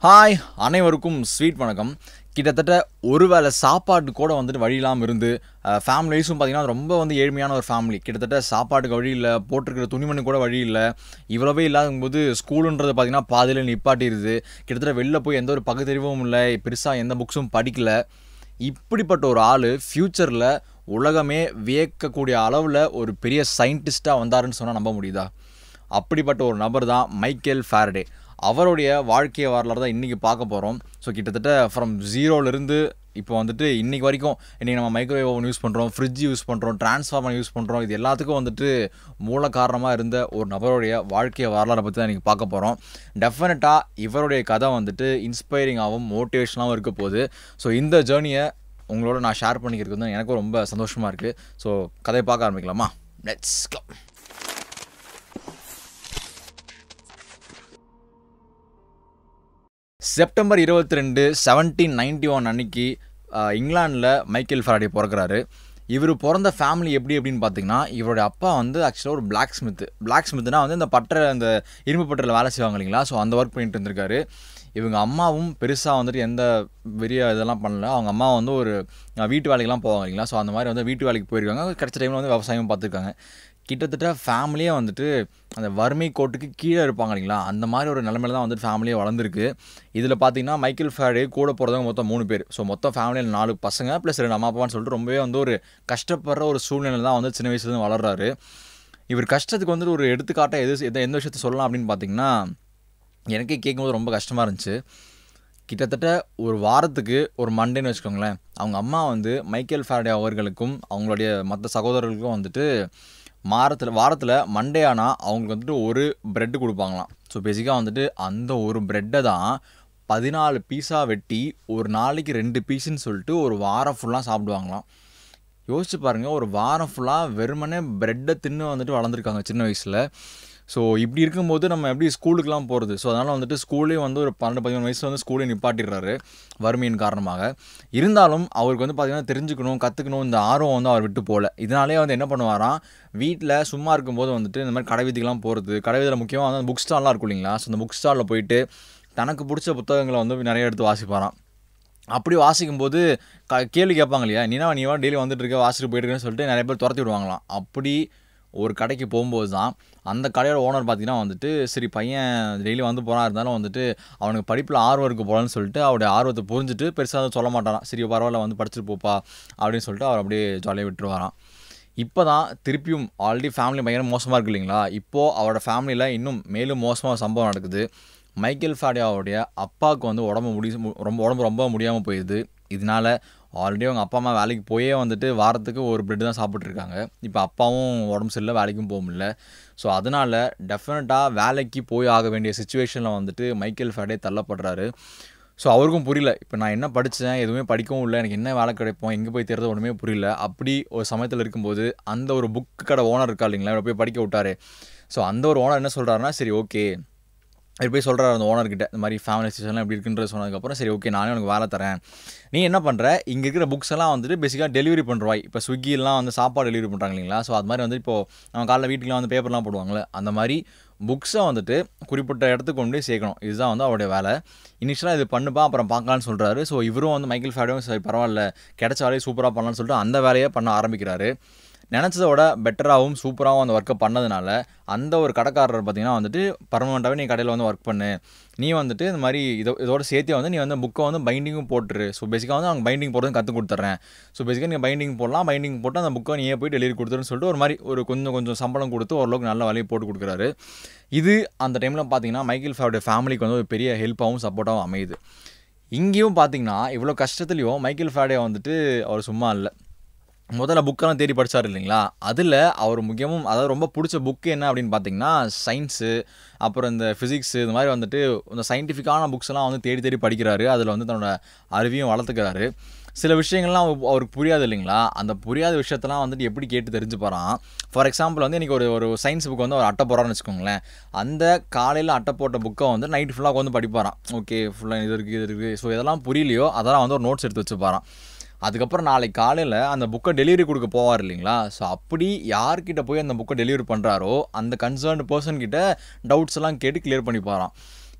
hi அனைவருக்கும் sweet வணக்கம் கிட்டத்தட்ட ஒரு வேளை சாப்பாட்டு கூட வந்துட்டு வழி இல்லாமல் இருந்து ஃபேமிலி வைஸும் பார்த்தீங்கன்னா ரொம்ப வந்து ஏழ்மையான ஒரு ஃபேமிலி கிட்டத்தட்ட சாப்பாட்டுக்கு வழி இல்லை போட்டிருக்கிற துணிமணி கூட வழி இல்லை இவ்வளவே இல்லாதபோது ஸ்கூலுன்றது பார்த்தீங்கன்னா பாதியில் நிப்பாட்டிடுது கிட்டத்தட்ட வெளில போய் எந்த ஒரு பகுத்தறிவும் இல்லை பெருசாக எந்த புக்ஸும் படிக்கல இப்படிப்பட்ட ஒரு ஆள் ஃப்யூச்சரில் உலகமே வியக்கக்கூடிய அளவில் ஒரு பெரிய சயின்டிஸ்ட்டாக வந்தாருன்னு சொன்னால் நம்ப முடியுதா அப்படிப்பட்ட ஒரு நபர் தான் மைக்கேல் ஃபேரடே அவருடைய வாழ்க்கை வரலாறு தான் இன்றைக்கி பார்க்க போகிறோம் ஸோ கிட்டத்தட்ட ஃப்ரம் ஜீரோலேருந்து இப்போ வந்துட்டு இன்றைக்கி வரைக்கும் இன்றைக்கி நம்ம மைக்ரோவேவ் ஓவன் யூஸ் பண்ணுறோம் ஃப்ரிட்ஜ் யூஸ் பண்ணுறோம் டிரான்ஸ்ஃபார்மர் யூஸ் பண்ணுறோம் இது எல்லாத்துக்கும் வந்துட்டு மூல காரணமாக இருந்த ஒரு நபருடைய வாழ்க்கை வரலாறை பற்றி தான் இன்றைக்கி பார்க்க போகிறோம் டெஃபினட்டாக இவருடைய கதை வந்துட்டு இன்ஸ்பைரிங்காகவும் மோட்டிவேஷனாகவும் இருக்க போகுது ஸோ இந்த ஜேர்னியை உங்களோட நான் ஷேர் பண்ணிக்கிறது வந்து எனக்கும் ரொம்ப சந்தோஷமாக இருக்குது ஸோ கதையை பார்க்க ஆரம்பிக்கலாமா லெட்ஸ் go செப்டம்பர் இருபத்தி ரெண்டு செவன்டீன் நைன்டி ஒன் அன்னைக்கு இங்கிலாண்டில் மைக்கேல் ஃபராடே பிறக்கிறாரு இவர் பிறந்த ஃபேமிலி எப்படி அப்படின்னு பார்த்தீங்கன்னா இவருடைய அப்பா வந்து ஆக்சுவலாக ஒரு பிளாக் ஸ்மித்து பிளாக் ஸ்மித்னா வந்து இந்த பட்டறை அந்த இரும்பு பட்டறையில் வேலை செய்வாங்க இல்லைங்களா ஸோ அந்த ஒர்க் பண்ணிட்டு இருந்திருக்காரு இவங்க அம்மாவும் பெருசாக வந்துட்டு எந்த பெரிய இதெல்லாம் பண்ணல அவங்க அம்மா வந்து ஒரு அஹ், வீட்டு வேலைக்கெல்லாம் போவாங்க இல்லைங்களா ஸோ அந்த மாதிரி வந்து வீட்டு வேலைக்கு போயிருக்காங்க கிடைச்ச டைமில் வந்து விவசாயம் பார்த்துருக்காங்க கிட்டத்தட்ட ஃபேமிலியே வந்துட்டு அந்த வறுமை கோட்டுக்கு கீழே இருப்பாங்க இல்லைங்களா அந்த மாதிரி ஒரு நிலமையில தான் வந்துட்டு ஃபேமிலியே வளர்ந்துருக்கு இதில் பார்த்தீங்கன்னா மைக்கேல் ஃபேடே கூட பிறந்தவங்க மொத்தம் மூணு பேர் ஸோ மொத்தம் ஃபேமிலியில் நாலு பசங்க ப்ளஸ் ரெண்டு அம்மா அப்பான்னு சொல்லிட்டு ரொம்பவே வந்து ஒரு கஷ்டப்படுற ஒரு சூழ்நிலை தான் வந்து சின்ன வயசுலேருந்து வளர்றாரு இவர் கஷ்டத்துக்கு வந்துட்டு ஒரு எடுத்துக்காட்டாக எது எந்த எந்த விஷயத்த சொல்லலாம் அப்படின்னு பார்த்தீங்கன்னா எனக்கே கேட்கும்போது ரொம்ப கஷ்டமாக இருந்துச்சு கிட்டத்தட்ட ஒரு வாரத்துக்கு ஒரு மண்டேன்னு வச்சுக்கோங்களேன் அவங்க அம்மா வந்து மைக்கேல் ஃபேரடே அவர்களுக்கும் அவங்களுடைய மற்ற சகோதரர்களுக்கும் வந்துட்டு மாரத்தில் வாரத்தில் மண்டே ஆனால் அவங்களுக்கு வந்துட்டு ஒரு பிரெட்டு கொடுப்பாங்களாம் ஸோ பேசிக்காக வந்துட்டு அந்த ஒரு பிரெட்டை தான் பதினாலு பீஸாக வெட்டி ஒரு நாளைக்கு ரெண்டு பீஸுன்னு சொல்லிட்டு ஒரு வாரம் ஃபுல்லாக சாப்பிடுவாங்களாம் யோசிச்சு பாருங்கள் ஒரு வாரம் ஃபுல்லாக வெறுமனே பிரெட்டை தின்னு வந்துட்டு வளர்ந்துருக்காங்க சின்ன வயசில் ஸோ இப்படி இருக்கும்போது நம்ம எப்படி ஸ்கூலுக்குலாம் போகிறது ஸோ அதனால் வந்துட்டு ஸ்கூலே வந்து ஒரு பன்னெண்டு பதிமூணு வயசு வந்து ஸ்கூலே நிப்பாட்டிடுறாரு வறுமையின் காரணமாக இருந்தாலும் அவருக்கு வந்து பார்த்திங்கன்னா தெரிஞ்சுக்கணும் கற்றுக்கணும் இந்த ஆர்வம் வந்து அவர் விட்டு போகல இதனாலே வந்து என்ன பண்ணுவாராம் வீட்டில் சும்மா இருக்கும்போது வந்துட்டு இந்த மாதிரி கடை வீதிக்கெலாம் போகிறது கடை வீதியில் முக்கியமாக வந்து புக் ஸ்டால்லாம் இருக்கும் இல்லைங்களா ஸோ அந்த புக் ஸ்டாலில் போயிட்டு தனக்கு பிடிச்ச புத்தகங்களை வந்து நிறைய எடுத்து வாசிப்பாராம் அப்படி வாசிக்கும்போது க கேள்வி கேட்பாங்க இல்லையா நீனா நீ வா டெய்லி வந்துட்டு இருக்க வாசிட்டு போயிட்டு இருக்கேன்னு சொல்லிட்டு நிறைய பேர் துரத்தி விடுவாங்களாம் அப்படி ஒரு கடைக்கு போகும்போது தான் அந்த கடையோட ஓனர் பார்த்தீங்கன்னா வந்துட்டு சரி பையன் டெய்லி வந்து போனா இருந்தாலும் வந்துட்டு அவனுக்கு படிப்பில் ஆர்வம் இருக்கு போலன்னு சொல்லிட்டு அவருடைய ஆர்வத்தை புரிஞ்சுட்டு பெருசாக சொல்ல மாட்டாராம் சரி பரவாயில்ல வந்து படிச்சுட்டு போப்பா அப்படின்னு சொல்லிட்டு அவர் அப்படியே ஜாலியாக விட்டுருவாராம் இப்போ தான் திருப்பியும் ஆல்ரெடி ஃபேமிலி பயங்கர மோசமாக இருக்கு இல்லைங்களா இப்போது அவரோட ஃபேமிலியில் இன்னும் மேலும் மோசமாக சம்பவம் நடக்குது மைக்கேல் ஃபேடியாவுடைய அப்பாவுக்கு வந்து உடம்பு முடி ரொம்ப உடம்பு ரொம்ப முடியாமல் போயிடுது இதனால ஆல்ரெடி அவங்க அப்பா அம்மா வேலைக்கு போயே வந்துட்டு வாரத்துக்கு ஒரு பிரெட் தான் சாப்பிட்ருக்காங்க இப்போ அப்பாவும் உடம்பு சரியில்லை வேலைக்கும் போக முடியல ஸோ அதனால் டெஃபினட்டாக வேலைக்கு போய் ஆக வேண்டிய சுச்சுவேஷனில் வந்துட்டு மைக்கேல் ஃபேடே தள்ளப்படுறாரு ஸோ அவருக்கும் புரியல இப்போ நான் என்ன படித்தேன் எதுவுமே படிக்கவும் இல்லை எனக்கு என்ன வேலை கிடைப்போம் எங்கே போய் தேர்றது ஒன்றுமே புரியல அப்படி ஒரு சமயத்தில் இருக்கும்போது அந்த ஒரு புக்கு கடை ஓனர் இருக்கா இல்லைங்களா இவரை போய் படிக்க விட்டாரு ஸோ அந்த ஒரு ஓனர் என்ன சொல்கிறாருன்னா சரி ஓகே அவர் போய் சொல்கிறார் அந்த ஓனர்கிட்ட இந்த மாதிரி ஃபேமிலி சுச்சுவேஷன்லாம் எப்படி இருக்குன்றது சொன்னதுக்கப்புறம் சரி ஓகே நானே உனக்கு வேலை தரேன் நீ என்ன பண்ணுற இங்கே இருக்கிற புக்ஸ் எல்லாம் வந்துட்டு பேசிக்காக டெலிவரி பண்ணுறாய் இப்போ ஸ்விக்கிலாம் வந்து சாப்பாடு டெலிவரி பண்ணுறாங்க இல்லைங்களா ஸோ அது மாதிரி வந்து இப்போது நம்ம காலைல வீட்டுக்குலாம் வந்து பேப்பர்லாம் போடுவாங்கள்ல அந்த மாதிரி புக்ஸை வந்துட்டு குறிப்பிட்ட இடத்துக்கு கொண்டு போய் சேர்க்கணும் இதுதான் வந்து அவருடைய வேலை இனிஷியலாக இது பண்ணுப்பா அப்புறம் பார்க்கலான்னு சொல்கிறாரு ஸோ இவரும் வந்து மைக்கேல் ஃபேடும் சரி பரவாயில்ல கிடைச்ச வேலையை சூப்பராக பண்ணலாம்னு சொல்லிட்டு அந்த வேலையை பண்ண ஆரம்பிக்கிறாரு நினச்சதை விட பெட்டராகவும் சூப்பராகவும் அந்த ஒர்க்கை பண்ணதுனால அந்த ஒரு கடைக்காரர் பார்த்தீங்கன்னா வந்துட்டு பர்மனெண்ட்டாகவே நீ கடையில் வந்து ஒர்க் பண்ணு நீ வந்துட்டு இந்த மாதிரி இதோ இதோட சேர்த்தே வந்து நீ வந்து புக்கை வந்து பைண்டிங்கும் போட்டுரு ஸோ பேசிக்காக வந்து அவங்க பைண்டிங் போடுறது கற்றுக் கொடுத்துட்றேன் ஸோ பேசிக்காக நீங்கள் பைண்டிங் போடலாம் பைண்டிங் போட்டு அந்த புக்கை நீயே போய் டெலிவரி கொடுத்துருன்னு சொல்லிட்டு ஒரு மாதிரி ஒரு கொஞ்சம் கொஞ்சம் சம்பளம் கொடுத்து ஓரளவுக்கு நல்ல வேலையை போட்டு கொடுக்குறாரு இது அந்த டைமில் பார்த்தீங்கன்னா மைக்கேல் ஃபேவோடைய ஃபேமிலிக்கு வந்து ஒரு பெரிய ஹெல்ப்பாகவும் சப்போர்ட்டாகவும் அமையுது இங்கேயும் பார்த்தீங்கன்னா இவ்வளோ கஷ்டத்துலேயும் மைக்கேல் ஃபேடே வந்துட்டு அவர் சும்மா இல்லை முதல்ல புக்கெல்லாம் தேடி படிச்சார் இல்லைங்களா அதில் அவர் முக்கியமும் அதாவது ரொம்ப பிடிச்ச புக்கு என்ன அப்படின்னு பார்த்தீங்கன்னா சயின்ஸு அப்புறம் இந்த ஃபிசிக்ஸு இந்த மாதிரி வந்துட்டு இந்த சயின்டிஃபிக்கான புக்ஸ் எல்லாம் வந்து தேடி தேடி படிக்கிறாரு அதில் வந்து தன்னோட அறிவையும் வளர்த்துக்கிறாரு சில விஷயங்கள்லாம் அவ- அவருக்கு புரியாது இல்லைங்களா அந்த புரியாத விஷயத்தெல்லாம் வந்துட்டு எப்படி கேட்டு தெரிஞ்சுப்பாரான் ஃபார் எக்ஸாம்பிள் வந்து இன்றைக்கி ஒரு ஒரு சயின்ஸ் புக் வந்து ஒரு அட்டை போடுறான்னு வச்சுக்கோங்களேன் அந்த காலையில் அட்டை போட்ட புக்கை வந்து நைட் ஃபுல்லாக வந்து படிப்பாரான் ஓகே ஃபுல்லாக இது இருக்குது இது இருக்குது ஸோ இதெல்லாம் புரியலையோ அதெல்லாம் வந்து ஒரு நோட்ஸ் எடுத்து வச்சுப்பாரான் அதுக்கப்புறம் நாளைக்கு காலையில் அந்த புக்கை டெலிவரி கொடுக்க போவார் இல்லைங்களா ஸோ அப்படி யார்கிட்ட போய் அந்த புக்கை டெலிவரி பண்ணுறாரோ அந்த கன்சர்ன்டு பர்சன் கிட்ட டவுட்ஸ் எல்லாம் கேட்டு கிளியர் பண்ணிப்பாராம்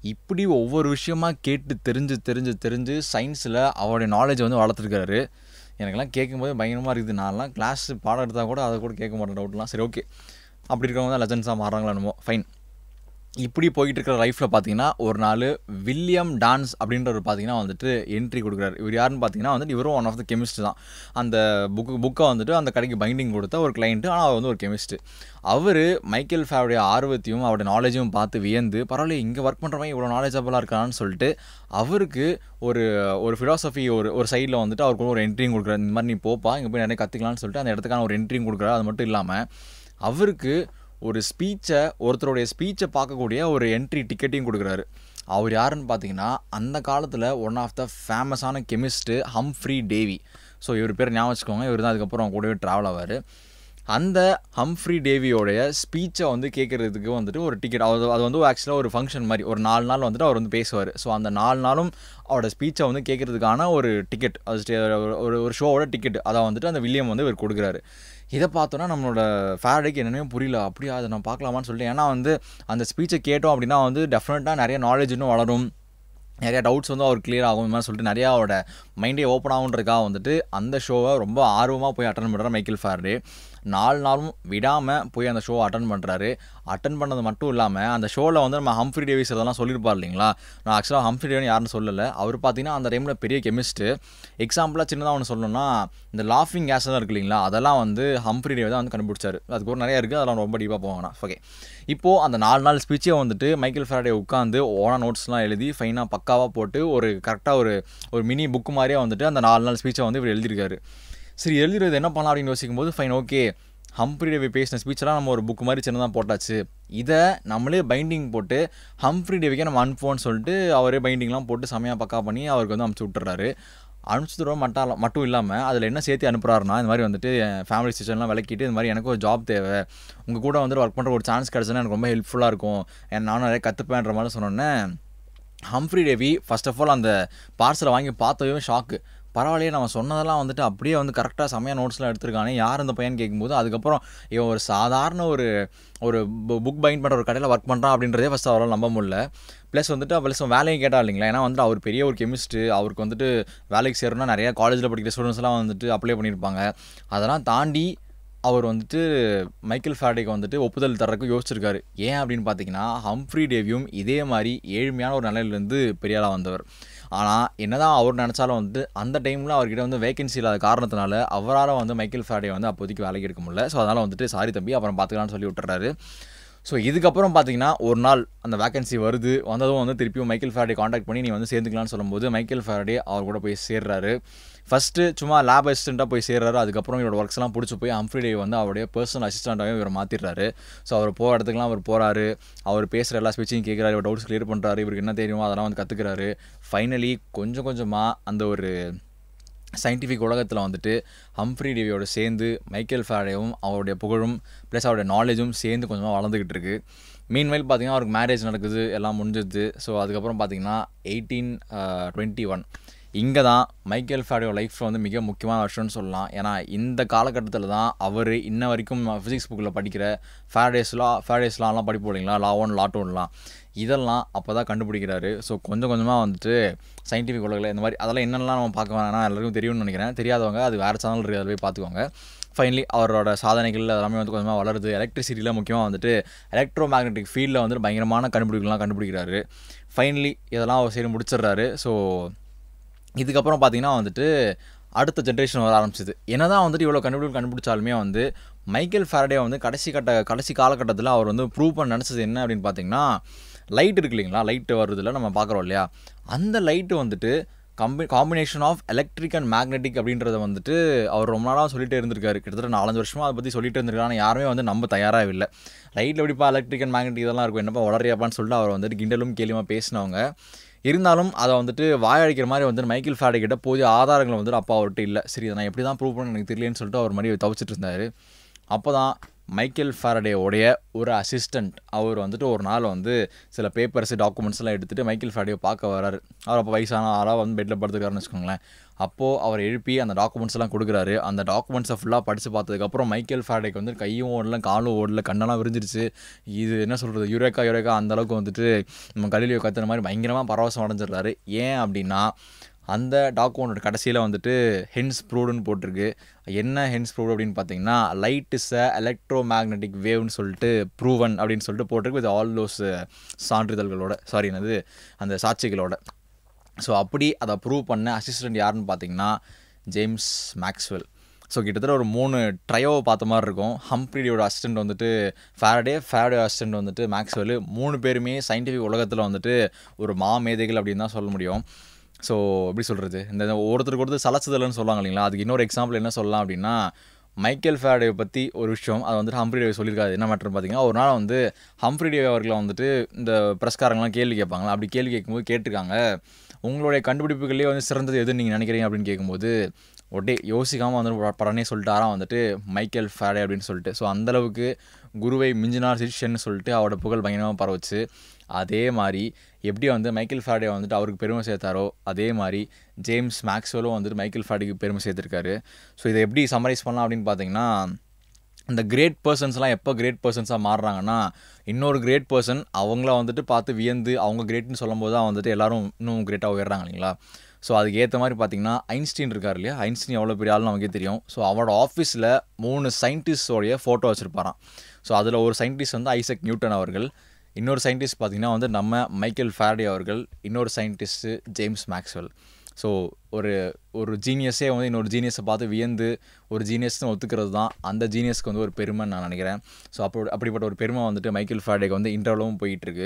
இப்படி ஒவ்வொரு விஷயமா கேட்டு தெரிஞ்சு தெரிஞ்சு தெரிஞ்சு சயின்ஸில் அவருடைய நாலேஜை வந்து வளர்த்துருக்காரு எனக்கெல்லாம் கேட்கும்போது பயங்கரமாக இருக்குது நான்லாம் கிளாஸ் பாடம் எடுத்தால் கூட அதை கூட கேட்க மாட்டேன் டவுட்லாம் சரி ஓகே அப்படி இருக்கவங்க தான் லெஜன்ஸாக மாறாங்களா என்னமோ ஃபைன் இப்படி போயிட்டு இருக்கிற லைஃப்பில் பார்த்தீங்கன்னா ஒரு நாள் வில்லியம் டான்ஸ் அப்படின்றவர் பார்த்தீங்கன்னா வந்துட்டு என்ட்ரி கொடுக்குறாரு இவர் யாருன்னு பார்த்தீங்கன்னா வந்துட்டு இவரும் ஒன் ஆஃப் த கெமிஸ்ட் தான் அந்த புக்கு புக்கை வந்துட்டு அந்த கடைக்கு பைண்டிங் கொடுத்த ஒரு கிளைண்ட்டு ஆனால் அவர் வந்து ஒரு கெமிஸ்ட் அவர் மைக்கேல் ஃபேவுடைய ஆர்வத்தையும் அவருடைய நாலேஜும் பார்த்து வியந்து பரவாயில்ல இங்கே ஒர்க் பண்ணுறவங்க இவ்வளோ நாலேஜபிளாக இருக்கான்னு சொல்லிட்டு அவருக்கு ஒரு ஒரு ஃபிலாசபி ஒரு ஒரு சைடில் வந்துட்டு அவருக்கு ஒரு என்ட்ரியும் கொடுக்குறாரு இந்த மாதிரி நீ போப்பா இங்கே போய் நிறைய கற்றுக்கலாம்னு சொல்லிட்டு அந்த இடத்துக்கான ஒரு என்ட்ரியும் கொடுக்குறாரு அது மட்டும் இல்லாமல் அவருக்கு ஒரு ஸ்பீச்சை ஒருத்தருடைய ஸ்பீச்சை பார்க்கக்கூடிய ஒரு என்ட்ரி டிக்கெட்டையும் கொடுக்குறாரு அவர் யாருன்னு பார்த்தீங்கன்னா அந்த காலத்தில் ஒன் ஆஃப் த ஃபேமஸான கெமிஸ்ட்டு ஹம்ஃப்ரீ டேவி ஸோ இவர் பேர் ஞாபகம் வச்சுக்கோங்க இவர் தான் அதுக்கப்புறம் அவங்க கூடவே ட்ராவல் ஆவார் அந்த ஹம்ஃப்ரீ டேவியோடைய ஸ்பீச்சை வந்து கேட்குறதுக்கு வந்துட்டு ஒரு டிக்கெட் அது அது வந்து ஆக்சுவலாக ஒரு ஃபங்க்ஷன் மாதிரி ஒரு நாலு நாள் வந்துட்டு அவர் வந்து பேசுவார் ஸோ அந்த நாலு நாளும் அவரோட ஸ்பீச்சை வந்து கேட்குறதுக்கான ஒரு டிக்கெட் அது ஸ்டே- ஒரு ஒரு ஷோவோட டிக்கெட் அதை வந்துட்டு அந்த வில்லியம் வந்து இவர் கொடுக்குறாரு இதை பார்த்தோன்னா நம்மளோட ஃபேரடைக்கு என்னன்னே புரியல அப்படியா அதை நான் பார்க்கலாமான்னு சொல்லிட்டு ஏன்னா வந்து அந்த ஸ்பீச்சை கேட்டோம் அப்படின்னா வந்து டெஃபினட்டாக நிறைய நாலேஜ் இன்னும் வளரும் நிறைய டவுட்ஸ் வந்து அவர் clear ஆகும் இந்த மாதிரி சொல்லிட்டு நிறையா அவரோட மைண்டே ஓப்பன் ஆகுன்றக்காக வந்துட்டு அந்த ஷோவை ரொம்ப ஆர்வமாக போய் அட்டன் பண்ணுறாரு மைக்கேல் ஃபேரடே நாலு நாளும் விடாமல் போய் அந்த ஷோவை அட்டன் பண்ணுறாரு அட்டன் பண்ணது மட்டும் இல்லாமல் அந்த ஷோவில் வந்து நம்ம ஹம்ஃப்ரி டேவிஸ் இதெல்லாம் சொல்லியிருப்பார் இல்லைங்களா நான் ஆக்சுவலாக ஹம்ஃப்ரி டேவின் யாருன்னு சொல்லலை அவர் பார்த்தீங்கன்னா அந்த டைமில் பெரிய கெமிஸ்ட்டு எக்ஸாம்பிளாக சின்னதாக ஒன்று சொல்லணும்னா இந்த லாஃபிங் கேஸ் தான் இருக்கு இல்லைங்களா அதெல்லாம் வந்து ஹம்ஃப்ரி டேவி தான் வந்து கண்டுபிடிச்சாரு அதுக்கு ஒரு நிறைய இருக்குது அதெல்லாம் ரொம்ப டீப்பாக போவாங்க ஓகே இப்போது அந்த நாலு நாள் ஸ்பீச்சை வந்துட்டு மைக்கேல் ஃபேரடே உட்காந்து ஓனா நோட்ஸ்லாம் எழுதி ஃபைனாக பக்காவாக போட்டு ஒரு கரெக்டாக ஒரு ஒரு மினி புக்கு மாதிரியே வந்துட்டு அந்த நாலு நாள் ஸ்பீச்சை வந்து இவர் எழுதியிருக்காரு சரி எழுதுறது என்ன பண்ணலாம் அப்படின்னு யோசிக்கும் போது ஃபைன் ஓகே ஹம்ப்ரி டேவி பேசின ஸ்பீச்செல்லாம் நம்ம ஒரு புக் மாதிரி சின்னதாக போட்டாச்சு இதை நம்மளே பைண்டிங் போட்டு ஹம்ப்ரி டேவிக்கே நம்ம அனுப்புவோம்னு சொல்லிட்டு அவரே பைண்டிங்லாம் போட்டு செமையாக பக்கா பண்ணி அவருக்கு வந்து அனுப்பிச்சி விட்டுறாரு அனுப்பிச்சுட்டு மட்டும் மட்டும் இல்லாமல் அதில் என்ன சேர்த்து அனுப்புறாருன்னா இந்த மாதிரி வந்துட்டு என் ஃபேமிலி சுச்சுவேஷன்லாம் விளக்கிட்டு இந்த மாதிரி எனக்கு ஒரு ஜாப் தேவை உங்கள் கூட வந்துட்டு ஒர்க் பண்ணுற ஒரு சான்ஸ் கிடச்சுன்னா எனக்கு ரொம்ப ஹெல்ப்ஃபுல்லாக இருக்கும் ஏன் நானும் நிறைய கற்றுப்பேன்ற மாதிரி சொன்னோன்னே Humphry Davy first of all அந்த பார்சலை வாங்கி பார்த்ததும் ஷாக்கு பரவாயில்லையே நம்ம சொன்னதெல்லாம் வந்துட்டு அப்படியே வந்து கரெக்டாக செம்மையாக நோட்ஸ்லாம் எடுத்திருக்கானே யார் இந்த பையன் கேட்கும்போது அதுக்கப்புறம் இவன் ஒரு சாதாரண ஒரு ஒரு புக் பைண்ட் பண்ணுற ஒரு கடையில் ஒர்க் பண்ணுறான் அப்படின்றதே ஃபஸ்ட் அவரால் நம்ப முடியல ப்ளஸ் வந்துட்டு ப்ளஸ் வேலையும் கேட்டா இல்லைங்களா ஏன்னா வந்துட்டு அவர் பெரிய ஒரு கெமிஸ்ட்டு அவருக்கு வந்துட்டு வேலைக்கு சேரணும்னா நிறைய காலேஜில் படிக்கிற ஸ்டூடெண்ட்ஸ்லாம் வந்துட்டு அப்ளை பண்ணியிருப்பாங்க அதெல்லாம் தாண்டி அவர் வந்துட்டு மைக்கேல் ஃபேரடேக்கு வந்துட்டு ஒப்புதல் தர்றதுக்கு யோசிச்சிருக்காரு ஏன் அப்படின்னு பார்த்தீங்கன்னா ஹம்ஃப்ரி டேவியும் இதே மாதிரி ஏழ்மையான ஒரு நிலையிலேருந்து பெரியாளாக வந்தவர் ஆனால் என்னதான் அவர் நினச்சாலும் வந்துட்டு அந்த டைமில் அவர்கிட்ட வந்து வேகன்சி இல்லாத காரணத்தினால அவரால் வந்து மைக்கேல் ஃபேரடே வந்து அப்போதைக்கு வேலைக்கு எடுக்க முடியல ஸோ அதனால் வந்துட்டு சாரி தம்பி அப்புறம் பார்த்துக்கலாம்னு சொல்லி விட்டுறாரு ஸோ இதுக்கப்புறம் பார்த்தீங்கன்னா ஒரு நாள் அந்த வேகன்சி வருது வந்ததும் வந்து திருப்பியும் மைக்கேல் ஃபேரடே காண்டாக்ட் பண்ணி நீ வந்து சேர்ந்துக்கலாம்னு சொல்லும்போது மைக்கேல் ஃபேரடே அவர் கூட போய் சேர்றாரு ஃபஸ்ட்டு சும்மா லேப் அசிஸ்டண்ட்டாக போய் சேர்றாரு அதுக்கப்புறம் இவரோட ஒர்க்ஸ்லாம் பிடிச்சி போய் ஹம்ஃப்ரி டே வந்து அவருடைய பர்சனல் அசிஸ்டண்ட்டாகவே இவர் மாற்றிடுறாரு ஸோ அவர் போகிற இடத்துக்குலாம் அவர் போகிறாரு அவர் பேசுகிற எல்லா ஸ்பீச்சையும் கேட்குறாரு இவர் டவுட்ஸ் கிளியர் பண்ணுறாரு இவருக்கு என்ன தெரியுமோ அதெல்லாம் வந்து கற்றுக்கிறாரு ஃபைனலி கொஞ்சம் கொஞ்சமாக அந்த ஒரு சயின்டிஃபிக் உலகத்தில் வந்துட்டு ஹம்ஃப்ரி டேவியோட சேர்ந்து மைக்கேல் ஃபேரடேவும் அவருடைய புகழும் ப்ளஸ் அவருடைய நாலேஜும் சேர்ந்து கொஞ்சமாக வளர்ந்துக்கிட்டு இருக்கு மீன்வைல் பார்த்தீங்கன்னா அவருக்கு மேரேஜ் நடக்குது எல்லாம் முடிஞ்சிது ஸோ அதுக்கப்புறம் பார்த்தீங்கன்னா எயிட்டீன் டுவெண்ட்டி ஒன் இங்கே தான் மைக்கேல் ஃபேரடேயோட லைஃப்பில் வந்து மிக முக்கியமான வருஷம்னு சொல்லலாம் ஏன்னா இந்த காலகட்டத்தில் தான் அவர் இன்ன வரைக்கும் ஃபிசிக்ஸ் புக்கில் படிக்கிற ஃபேரடேஸ்லாம் ஃபேரடேஸ்லாம்லாம் படிப்போம் இல்லைங்களா லா ஒன் லா டூன்லாம் இதெல்லாம் அப்போ தான் கண்டுபிடிக்கிறாரு ஸோ கொஞ்சம் கொஞ்சமாக வந்துட்டு சயின்டிஃபிக் உலகில் இந்த மாதிரி அதெல்லாம் என்னென்னலாம் நம்ம பார்க்க வேணாம் எல்லாருக்கும் தெரியும்னு நினைக்கிறேன் தெரியாதவங்க அது வேறு சேனல் இருக்குது அதில் போய் பார்த்துக்கோங்க ஃபைனலி அவரோட சாதனைகள் எல்லாமே வந்து கொஞ்சமாக வளருது எலக்ட்ரிசிட்டியில் முக்கியமாக வந்துட்டு எலக்ட்ரோ மேக்னெட்டிக் ஃபீல்டில் வந்துட்டு பயங்கரமான கண்டுபிடிக்கலாம் கண்டுபிடிக்கிறாரு ஃபைனலி இதெல்லாம் அவர் சரி முடிச்சிடுறாரு ஸோ இதுக்கப்புறம் பார்த்தீங்கன்னா வந்துட்டு அடுத்த ஜென்ரேஷன் வர ஆரம்பிச்சது என்னதான் வந்துட்டு இவ்வளோ கண்டுபிடிப்பு கண்டுபிடிச்சாலுமே வந்து மைக்கேல் ஃபேரடே வந்து கடைசி கட்ட கடைசி காலகட்டத்தில் அவர் வந்து ப்ரூவ் பண்ண நினச்சது என்ன அப்படின்னு பார்த்தீங்கன்னா லைட் இருக்கு இல்லைங்களா லைட்டு வருதுல நம்ம பார்க்குறோம் இல்லையா அந்த லைட்டு வந்துட்டு கம்பி combination of electric and magnetic அப்படின்றத வந்துட்டு அவர் ரொம்ப நாளாக சொல்லிட்டே இருந்திருக்காரு கிட்டத்தட்ட நாலஞ்சு வருஷமாக அதை பற்றி சொல்லிட்டு இருந்திருக்காரு ஆனால் யாருமே வந்து நம்ம தயாராக இல்லை லைட்டில் எப்படிப்பா எலக்ட்ரிக் அண்ட் மேக்னெட்டிக் இதெல்லாம் இருக்கும் என்னப்பா வளரியாப்பான்னு சொல்லிட்டு அவர் வந்துட்டு கிண்டலும் கேலியுமா பேசினவங்க இருந்தாலும் அதை வந்துட்டு வாயடிக்கிற மாதிரி வந்து மைக்கேல் ஃபேடே கிட்ட போதிய ஆதாரங்கள் வந்துட்டு அப்பா அவர்கிட்ட இல்லை சரி இதை நான் எப்படி தான் ப்ரூவ் பண்ண எனக்கு தெரியலன்னு சொல்லிட்டு அவர் மாதிரி தவிச்சிட்டு இருந்தார் அப்போ தான் மைக்கேல் ஃபாரடேவுடைய ஒரு அசிஸ்டண்ட் அவர் வந்துட்டு ஒரு நாள் வந்து சில பேப்பர்ஸ் டாக்குமெண்ட்ஸ்லாம் எடுத்துகிட்டு மைக்கேல் ஃபாரடேவை பார்க்க வராரு அவர் அப்போ வயசான ஆளாக வந்து பெட்டில் படுத்துக்காருன்னு வச்சுக்கோங்களேன் அப்போது அவர் எழுப்பி அந்த டாக்குமெண்ட்ஸ் எல்லாம் கொடுக்குறாரு அந்த டாக்குமெண்ட்ஸை ஃபுல்லாக படித்து பார்த்ததுக்கப்புறம் மைக்கேல் ஃபாரடேக்கு வந்து கையும் ஓடல காலும் ஓடல கண்ணெல்லாம் விரிஞ்சிருச்சு இது என்ன சொல்கிறது யுரேக்கா யுரேக்கா அந்த அளவுக்கு வந்துட்டு நம்ம கலிலியோ கத்துற மாதிரி பயங்கரமாக பரவசம் அடைஞ்சிடுறாரு ஏன் அப்படின்னா அந்த டாக்குமெண்டோட கடைசியில் வந்துட்டு ஹென்ஸ் ப்ரூவ்டுன்னு போட்டிருக்கு என்ன ஹென்ஸ் ப்ரூவ் அப்படின்னு பார்த்தீங்கன்னா light is a electro magnetic வேவ்னு சொல்லிட்டு ப்ரூவன் அப்படின்னு சொல்லிட்டு போட்டிருக்கு வித் ஆல் தோஸ் சான்றிதழ்களோட சாரி என்னது அந்த சாட்சிகளோட ஸோ அப்படி அதை ப்ரூவ் பண்ண அசிஸ்டண்ட் யாருன்னு பார்த்தீங்கன்னா ஜேம்ஸ் மேக்ஸ்வெல் ஸோ கிட்டத்தட்ட ஒரு மூணு ட்ரையோவை பார்த்த மாதிரி இருக்கும் ஹம்ப்ரிடியோட அசிஸ்டண்ட் வந்துட்டு ஃபேரடே ஃபேரடே அசிஸ்டண்ட் வந்துட்டு மேக்ஸ்வெல் மூணு பேருமே சயின்டிஃபிக் உலகத்தில் வந்துட்டு ஒரு மாமேதைகள் அப்படின்னு தான் சொல்ல முடியும் ஸோ எப்படி சொல்கிறது இந்த ஒருத்தருக்கு ஒருத்தர் சலச்சுதல்னு சொல்லுவாங்க இல்லைங்களா அதுக்கு இன்னொரு எக்ஸாம்பிள் என்ன சொல்லலாம் அப்படின்னா மைக்கேல் ஃபேரடே பற்றி ஒரு விஷயம் அது வந்துட்டு ஹம்ப்ரி டேவி சொல்லியிருக்காரு என்ன மேட்டர் பார்த்தீங்கன்னா ஒரு நாள் வந்து ஹம்ப்ரி டேவி அவர்களை வந்துட்டு இந்த பிரஸ்காரங்களாம் கேள்வி கேட்பாங்களா அப்படி கேள்வி கேட்கும்போது கேட்டிருக்காங்க உங்களுடைய கண்டுபிடிப்புகளே வந்து சிறந்தது எதுன்னு நீங்கள் நினைக்கிறீங்க அப்படின்னு கேட்கும்போது உடனே யோசிக்காமல் வந்து படனே சொல்லிட்டாராம் வந்துட்டு மைக்கேல் ஃபேரடே அப்படின்னு சொல்லிட்டு ஸோ அந்தளவுக்கு குருவை மிஞ்சினார் சிஷியன்னு சொல்லிட்டு அவரோட புகழ் பயங்கரமாக பரவச்சு அதே மாதிரி எப்படி வந்து மைக்கேல் ஃபேரடே வந்துட்டு அவருக்கு பெருமை சேர்த்தாரோ அதே மாதிரி ஜேம்ஸ் மேக்ஸ்வெலும் வந்துட்டு மைக்கேல் ஃபேரடேக்கு பெருமை சேர்த்துருக்காரு ஸோ இதை எப்படி சம்மரைஸ் பண்ணலாம் அப்படின்னு பார்த்தீங்கன்னா இந்த கிரேட் பர்சன்ஸ்லாம் எப்போ கிரேட் பர்சன்ஸாக மாறுறாங்கன்னா இன்னொரு கிரேட் பர்சன் அவங்கள வந்துட்டு பார்த்து வியந்து அவங்க கிரேட்னு சொல்லும்போது தான் வந்துட்டு எல்லாரும் இன்னும் கிரேட்டாக உயர்றாங்க இல்லைங்களா ஸோ அதுக்கு ஏற்ற மாதிரி பார்த்தீங்கன்னா ஐன்ஸ்டீன் இருக்கார் இல்லையா ஐன்ஸ்டீன் எவ்வளோ பெரிய ஆள்னு நமக்கே தெரியும் ஸோ அவரோட ஆஃபீஸில் மூணு சயின்டிஸ்டோடைய ஃபோட்டோ வச்சுருப்பாராம் ஸோ அதில் ஒரு சயின்டிஸ்ட் வந்து ஐசக் நியூட்டன் அவர்கள் இன்னொரு சயின்டிஸ்ட் பார்த்திங்கன்னா வந்து நம்ம மைக்கேல் ஃபேரடே அவர்கள் இன்னொரு சயின்டிஸ்ட்டு ஜேம்ஸ் மேக்ஸ்வெல் ஸோ ஒரு ஒரு ஜீனியஸே வந்து இன்னொரு ஜீனியஸை பார்த்து வியந்து ஒரு ஜீனியஸ்னு ஒத்துக்கிறது தான் அந்த ஜீனியஸ்க்கு வந்து ஒரு பெருமைன்னு நான் நினைக்கிறேன் ஸோ அப்போ அப்படிப்பட்ட ஒரு பெருமை வந்துட்டு மைக்கேல் ஃபேரடேக்கு வந்து இன்டர்வலும் போயிட்டுருக்கு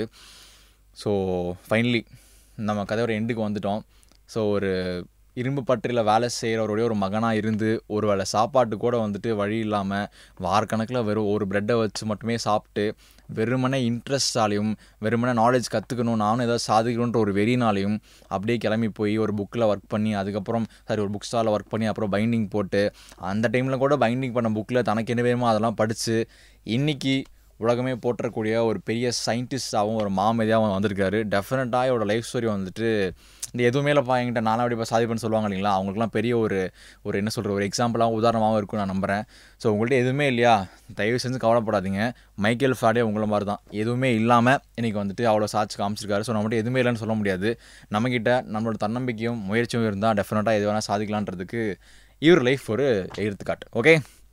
ஸோ ஃபைனலி நம்ம கதையோட எண்டுக்கு வந்துட்டோம் ஸோ ஒரு இரும்பு பற்றியில் வேலை செய்கிறவருடைய ஒரு மகனாக இருந்து ஒரு வேளை சாப்பாட்டு கூட வந்துட்டு வழி இல்லாமல் வாரக்கணக்கில் வெறும் ஒரு ப்ரெட்டை வச்சு மட்டுமே சாப்பிட்டு வெறுமனே இன்ட்ரெஸ்டாலையும் வெறுமனே நாலேஜ் கற்றுக்கணும் நானும் ஏதாவது சாதிக்கணுன்ற ஒரு வெறினாலையும் அப்படியே கிளம்பி போய் ஒரு புக்கில் ஒர்க் பண்ணி அதுக்கப்புறம் சாரி ஒரு புக் ஸ்டாலில் ஒர்க் பண்ணி அப்புறம் பைண்டிங் போட்டு அந்த டைமில் கூட பைண்டிங் பண்ண புக்கில் தனக்கு என்ன வேணுமோ அதெல்லாம் படித்து இன்றைக்கி உலகமே போற்றக்கூடிய ஒரு பெரிய சயின்டிஸ்டாகவும் ஒரு மாமதியாகவும் வந்திருக்காரு டெஃபினட்டாக இவரோட லைஃப் ஸ்டோரி வந்துட்டு இந்த எதுவுமே இல்லைப்பா என்கிட்ட நானும் அப்படி இப்போ சாதிப்பேன்னு சொல்லுவாங்க இல்லைங்களா அவங்களுக்குலாம் பெரிய ஒரு ஒரு என்ன சொல்கிற ஒரு எக்ஸாம்பிளாகவும் உதாரணமாகவும் இருக்கும் நான் நம்புகிறேன் ஸோ உங்கள்கிட்ட எதுவுமே இல்லையா தயவு செஞ்சு கவலைப்படாதீங்க மைக்கேல் ஃபாடே உங்களை மாதிரி தான் எதுவுமே இல்லாமல் இன்றைக்கி வந்துட்டு அவ்வளோ சாட்சி காமிச்சிருக்காரு ஸோ நம்மகிட்ட எதுவுமே இல்லைன்னு சொல்ல முடியாது நம்மக்கிட்ட நம்மளோட தன்னம்பிக்கையும் முயற்சியும் இருந்தால் டெஃபினட்டாக எது வேணால் சாதிக்கலான்றதுக்கு இவர் லைஃப் ஒரு எடுத்துக்காட்டு ஓகே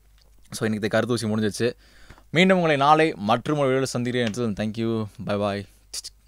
ஸோ இன்றைக்கி கருத்தூசி முடிஞ்சிச்சு மீண்டும் உங்களை நாளை மற்றும் ஒரு வீடியோவில் சந்திக்கிறேன் தேங்க்யூ பை பாய்